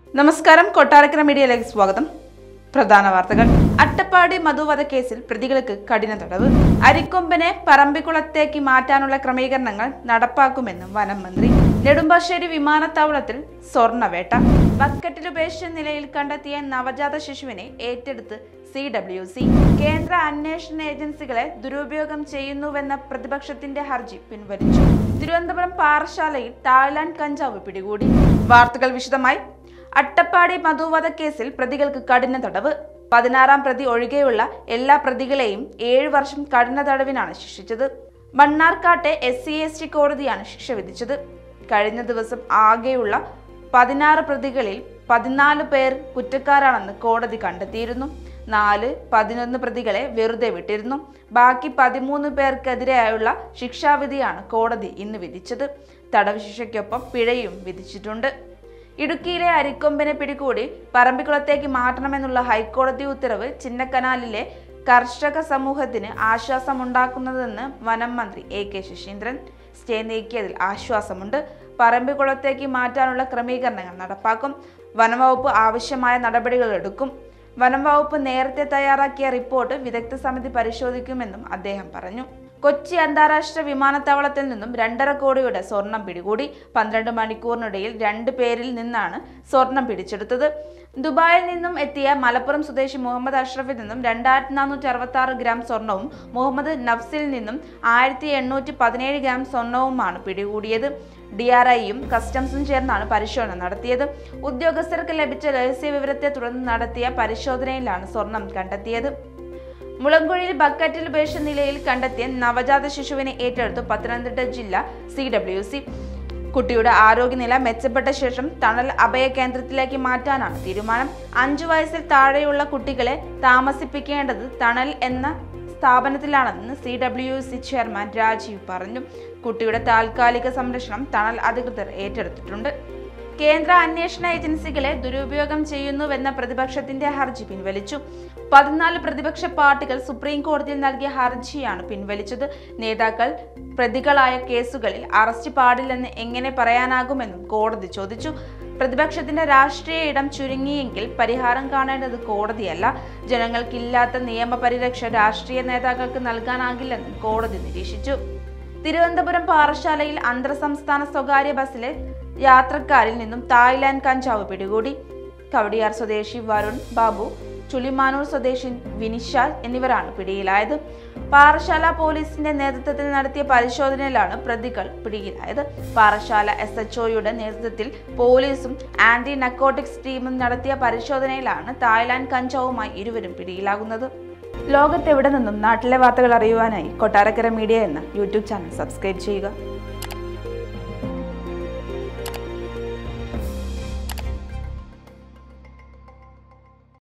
നമസ്കാരം കൊട്ടാരക്കര മീഡിയയിലേക്ക് സ്വാഗതം പ്രധാന വാർത്തകൾ അട്ടപ്പാടി മധുവധ കേസിൽ പ്രതികൾക്ക് കഠിന തടവ് അരിക്കൊമ്പനെ പറമ്പിക്കുളത്തേക്ക് മാറ്റാനുള്ള ക്രമീകരണങ്ങൾ നടപ്പാക്കുമെന്ന് വനം മന്ത്രി നെടുമ്പാശ്ശേരി വിമാനത്താവളത്തിൽ സ്വർണവേട്ട ബക്കറ്റിൽ ഉപേക്ഷിച്ച നിലയിൽ കണ്ടെത്തിയ നവജാത ശിശുവിനെ ഏറ്റെടുത്ത് സി ഡബ്ല്യു സി കേന്ദ്ര അന്വേഷണ ഏജൻസികളെ ദുരുപയോഗം ചെയ്യുന്നുവെന്ന പ്രതിപക്ഷത്തിന്റെ ഹർജി പിൻവലിച്ചു തിരുവനന്തപുരം പാറശാലയിൽ തായ്ലാന്റ് കഞ്ചാവ് പിടികൂടി വാർത്തകൾ വിശദമായി അട്ടപ്പാടി മധുവധ കേസിൽ പ്രതികൾക്ക് കഠിന തടവ് പതിനാറാം പ്രതി ഒഴികെയുള്ള എല്ലാ പ്രതികളെയും ഏഴ് വർഷം കഠിന തടവിനാണ് ശിക്ഷിച്ചത് മണ്ണാർക്കാട്ടെ എസ് സി എസ് ടി കോടതിയാണ് ശിക്ഷ വിധിച്ചത് കഴിഞ്ഞ ദിവസം ആകെയുള്ള പതിനാറ് പ്രതികളിൽ പതിനാല് പേർ കുറ്റക്കാരാണെന്ന് കോടതി കണ്ടെത്തിയിരുന്നു നാല് പതിനൊന്ന് പ്രതികളെ വെറുതെ വിട്ടിരുന്നു ബാക്കി പതിമൂന്ന് പേർക്കെതിരെയുള്ള ശിക്ഷാവിധിയാണ് കോടതി ഇന്ന് വിധിച്ചത് തടവ് ശിക്ഷയ്ക്കൊപ്പം പിഴയും വിധിച്ചിട്ടുണ്ട് ഇടുക്കിയിലെ അരിക്കൊമ്പിനെ പിടികൂടി പറമ്പിക്കുളത്തേക്ക് മാറ്റണമെന്നുള്ള ഹൈക്കോടതി ഉത്തരവ് ചിന്നക്കനാലിലെ കർഷക സമൂഹത്തിന് ആശ്വാസമുണ്ടാക്കുന്നതെന്ന് വനം മന്ത്രി എ കെ ശശീന്ദ്രൻ സ്റ്റേ നീക്കിയതിൽ ആശ്വാസമുണ്ട് പറമ്പിക്കുളത്തേക്ക് മാറ്റാനുള്ള ക്രമീകരണങ്ങൾ നടപ്പാക്കും വനംവകുപ്പ് ആവശ്യമായ നടപടികൾ എടുക്കും വനം വകുപ്പ് നേരത്തെ തയ്യാറാക്കിയ റിപ്പോർട്ട് വിദഗ്ധ സമിതി പരിശോധിക്കുമെന്നും അദ്ദേഹം പറഞ്ഞു കൊച്ചി അന്താരാഷ്ട്ര വിമാനത്താവളത്തിൽ നിന്നും രണ്ടര കോടിയുടെ സ്വർണം പിടികൂടി പന്ത്രണ്ട് മണിക്കൂറിനിടയിൽ രണ്ട് പേരിൽ നിന്നാണ് സ്വർണം പിടിച്ചെടുത്തത് ദുബായിൽ നിന്നും എത്തിയ മലപ്പുറം സ്വദേശി മുഹമ്മദ് അഷ്റഫിൽ നിന്നും രണ്ടായിരത്തി നാനൂറ്റി അറുപത്തി ആറ് ഗ്രാം സ്വർണവും മുഹമ്മദ് നഫ്സിൽ നിന്നും ആയിരത്തി എണ്ണൂറ്റി പതിനേഴ് ഗ്രാം സ്വർണവുമാണ് പിടികൂടിയത് ഡി ആർ ഐയും കസ്റ്റംസും ചേർന്നാണ് പരിശോധന നടത്തിയത് ഉദ്യോഗസ്ഥർക്ക് ലഭിച്ച രഹസ്യ വിവരത്തെ തുടർന്ന് നടത്തിയ പരിശോധനയിലാണ് സ്വർണം കണ്ടെത്തിയത് മുളങ്കുഴിയിൽ ബക്കറ്റിൽ ഉപേക്ഷിച്ച നിലയിൽ കണ്ടെത്തിയ നവജാത ശിശുവിനെ ഏറ്റെടുത്തു പത്തനംതിട്ട ജില്ല സി ഡബ്ല്യു സി കുട്ടിയുടെ ആരോഗ്യനില മെച്ചപ്പെട്ട ശേഷം തണൽ അഭയ കേന്ദ്രത്തിലേക്ക് മാറ്റാനാണ് തീരുമാനം അഞ്ചു വയസ്സിൽ താഴെയുള്ള കുട്ടികളെ താമസിപ്പിക്കേണ്ടത് തണൽ എന്ന സ്ഥാപനത്തിലാണെന്ന് C W C chairman Rajeev പറഞ്ഞു കുട്ടിയുടെ താൽക്കാലിക സംരക്ഷണം തണൽ അധികൃതർ ഏറ്റെടുത്തിട്ടുണ്ട് കേന്ദ്ര അന്വേഷണ ഏജൻസികളെ ദുരുപയോഗം ചെയ്യുന്നുവെന്ന പ്രതിപക്ഷത്തിന്റെ ഹർജി പിൻവലിച്ചു പതിനാല് പ്രതിപക്ഷ പാർട്ടികൾ സുപ്രീം കോടതിയിൽ നൽകിയ ഹർജിയാണ് പിൻവലിച്ചത് നേതാക്കൾ പ്രതികളായ കേസുകളിൽ അറസ്റ്റ് പാടില്ലെന്ന് എങ്ങനെ പറയാനാകുമെന്നും കോടതി ചോദിച്ചു പ്രതിപക്ഷത്തിന്റെ രാഷ്ട്രീയ ഇടം ചുരുങ്ങിയെങ്കിൽ പരിഹാരം കാണേണ്ടത് കോടതിയല്ല ജനങ്ങൾക്കില്ലാത്ത നിയമപരിരക്ഷ രാഷ്ട്രീയ നേതാക്കൾക്ക് നൽകാനാകില്ലെന്നും കോടതി നിരീക്ഷിച്ചു തിരുവനന്തപുരം പാറശാലയിൽ അന്തർ സംസ്ഥാന സ്വകാര്യ ബസ്സിലെ യാത്രക്കാരിൽ നിന്നും തായ്ലാന്റ് കഞ്ചാവ് പിടികൂടി കവടിയാർ സ്വദേശി വരുൺ ബാബു ചുളിമാനൂർ സ്വദേശി വിനിഷാൽ എന്നിവരാണ് പിടിയിലായത് പാറശാല പോലീസിന്റെ നേതൃത്വത്തിൽ നടത്തിയ പരിശോധനയിലാണ് പ്രതികൾ പിടിയിലായത് പാറശാല എസ് എച്ച് ഒയുടെ നേതൃത്വത്തിൽ പോലീസും ആന്റി നക്കോട്ടിക്സ് ടീമും നടത്തിയ പരിശോധനയിലാണ് തായ്ലാന്റ് കഞ്ചാവുമായി ഇരുവരും പിടിയിലാകുന്നത് ലോകത്തെവിടെ നിന്നും നാട്ടിലെ വാർത്തകൾ അറിയുവാനായി കൊട്ടാരക്കര മീഡിയ എന്ന യൂട്യൂബ് ചാനൽ സബ്സ്ക്രൈബ് ചെയ്യുക